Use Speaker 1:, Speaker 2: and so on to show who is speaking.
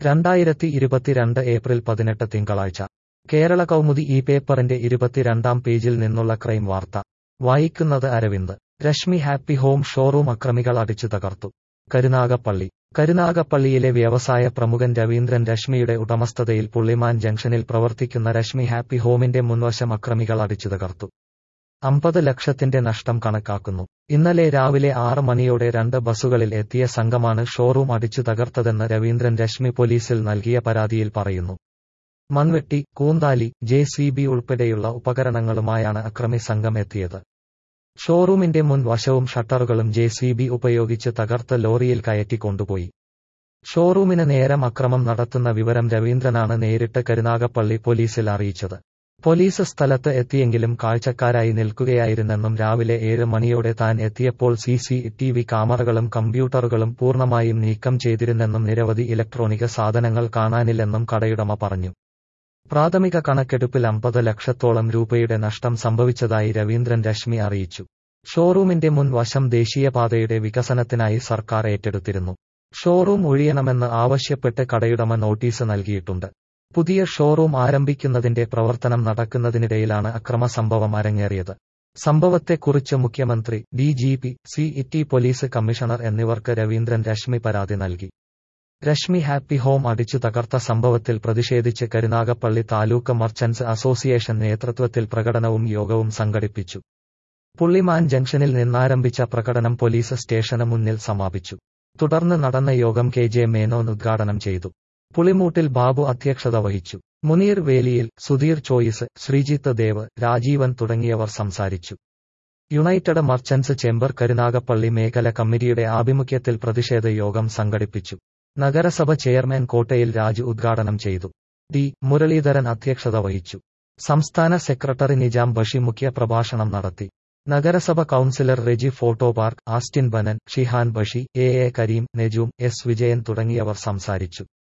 Speaker 1: രണ്ടായിരത്തി ഇരുപത്തിരണ്ട് ഏപ്രിൽ പതിനെട്ട് തിങ്കളാഴ്ച കേരള കൗമുദി ഈ പേപ്പറിന്റെ ഇരുപത്തിരണ്ടാം പേജിൽ നിന്നുള്ള ക്രൈം വാർത്ത വായിക്കുന്നത് Aravind Rashmi Happy Home showroom അക്രമികൾ അടിച്ചു തകർത്തു കരുനാഗപ്പള്ളി കരുനാഗപ്പള്ളിയിലെ വ്യവസായ പ്രമുഖൻ രവീന്ദ്രൻ രശ്മിയുടെ ഉടമസ്ഥതയിൽ പുള്ളിമാൻ ജംഗ്ഷനിൽ പ്രവർത്തിക്കുന്ന രശ്മി ഹാപ്പി ഹോമിന്റെ മുൻവശം അക്രമികൾ അടിച്ചു തകർത്തു അമ്പത് ലക്ഷത്തിന്റെ നഷ്ടം കണക്കാക്കുന്നു ഇന്നലെ രാവിലെ ആറ് മണിയോടെ രണ്ട് ബസ്സുകളിൽ എത്തിയ സംഘമാണ് ഷോറൂം അടിച്ചു തകർത്തതെന്ന് രവീന്ദ്രൻ രശ്മി പോലീസിൽ നൽകിയ പരാതിയിൽ പറയുന്നു മൺവെട്ടി കൂന്താലി ജെ സി ബി ഉൾപ്പെടെയുള്ള ഉപകരണങ്ങളുമായാണ് അക്രമി സംഘം എത്തിയത് ഷോറൂമിന്റെ മുൻവശവും ഷട്ടറുകളും ജെ സി ബി ഉപയോഗിച്ച് തകർത്ത് ലോറിയിൽ കയറ്റി കൊണ്ടുപോയി ഷോറൂമിന് നേരം അക്രമം നടത്തുന്ന വിവരം രവീന്ദ്രനാണ് നേരിട്ട് കരുനാഗപ്പള്ളി പോലീസിൽ അറിയിച്ചത് പോലീസ് സ്ഥലത്ത് എത്തിയെങ്കിലും കാഴ്ചക്കാരായി നിൽക്കുകയായിരുന്നെന്നും രാവിലെ ഏഴ് മണിയോടെ താൻ എത്തിയപ്പോൾ സി സി ടി വി ക്യാമറകളും കമ്പ്യൂട്ടറുകളും പൂർണ്ണമായും നീക്കം ചെയ്തിരുന്നെന്നും നിരവധി ഇലക്ട്രോണിക സാധനങ്ങൾ കാണാനില്ലെന്നും കടയുടമ പറഞ്ഞു പ്രാഥമിക കണക്കെടുപ്പിൽ അമ്പത് ലക്ഷത്തോളം രൂപയുടെ നഷ്ടം സംഭവിച്ചതായി രവീന്ദ്രൻ രശ്മി അറിയിച്ചു ഷോറൂമിന്റെ മുൻവശം ദേശീയപാതയുടെ വികസനത്തിനായി സർക്കാർ ഏറ്റെടുത്തിരുന്നു ഷോറൂം ഒഴിയണമെന്ന് ആവശ്യപ്പെട്ട് കടയുടമ നോട്ടീസ് നൽകിയിട്ടുണ്ട് പുതിയ ഷോറൂം ആരംഭിക്കുന്നതിന്റെ പ്രവർത്തനം നടക്കുന്നതിനിടയിലാണ് അക്രമ സംഭവം അരങ്ങേറിയത് സംഭവത്തെക്കുറിച്ച് മുഖ്യമന്ത്രി D G P C E police commissioner എന്നിവർക്ക് രവീന്ദ്രൻ രശ്മി പരാതി നൽകി രശ്മി ഹാപ്പി ഹോം അടിച്ചു തകർത്ത സംഭവത്തിൽ പ്രതിഷേധിച്ച് കരുനാഗപ്പള്ളി താലൂക്ക് മർച്ചന്റ്സ് അസോസിയേഷൻ നേതൃത്വത്തിൽ പ്രകടനവും യോഗവും സംഘടിപ്പിച്ചു പുള്ളിമാൻ ജംഗ്ഷനിൽ നിന്നാരംഭിച്ച പ്രകടനം പോലീസ് സ്റ്റേഷന് മുന്നിൽ സമാപിച്ചു തുടർന്ന് നടന്ന യോഗം കെ ജെ മേനോൻ ഉദ്ഘാടനം ചെയ്തു പുളിമൂട്ടിൽ ബാബു അധ്യക്ഷത വഹിച്ചു മുനീർ വേലിയിൽ സുധീർ ചോയ്സ് ശ്രീജിത്ത് ദേവ് രാജീവൻ തുടങ്ങിയവർ സംസാരിച്ചു യുണൈറ്റഡ് മർച്ചന്റ്സ് ചേംബർ കരുനാഗപ്പള്ളി മേഖല കമ്മിറ്റിയുടെ ആഭിമുഖ്യത്തിൽ പ്രതിഷേധ യോഗം സംഘടിപ്പിച്ചു നഗരസഭ ചെയർമാൻ കോട്ടയിൽ രാജു ഉദ്ഘാടനം ചെയ്തു ഡി മുരളീധരൻ അധ്യക്ഷത വഹിച്ചു സംസ്ഥാന സെക്രട്ടറി നിജാം ബഷി മുഖ്യ പ്രഭാഷണം നടത്തി നഗരസഭ councillor Reji Photo Park Austin ബനൻ Shihan Bashi A A Kareem Nejoom S Vijayan തുടങ്ങിയവർ സംസാരിച്ചു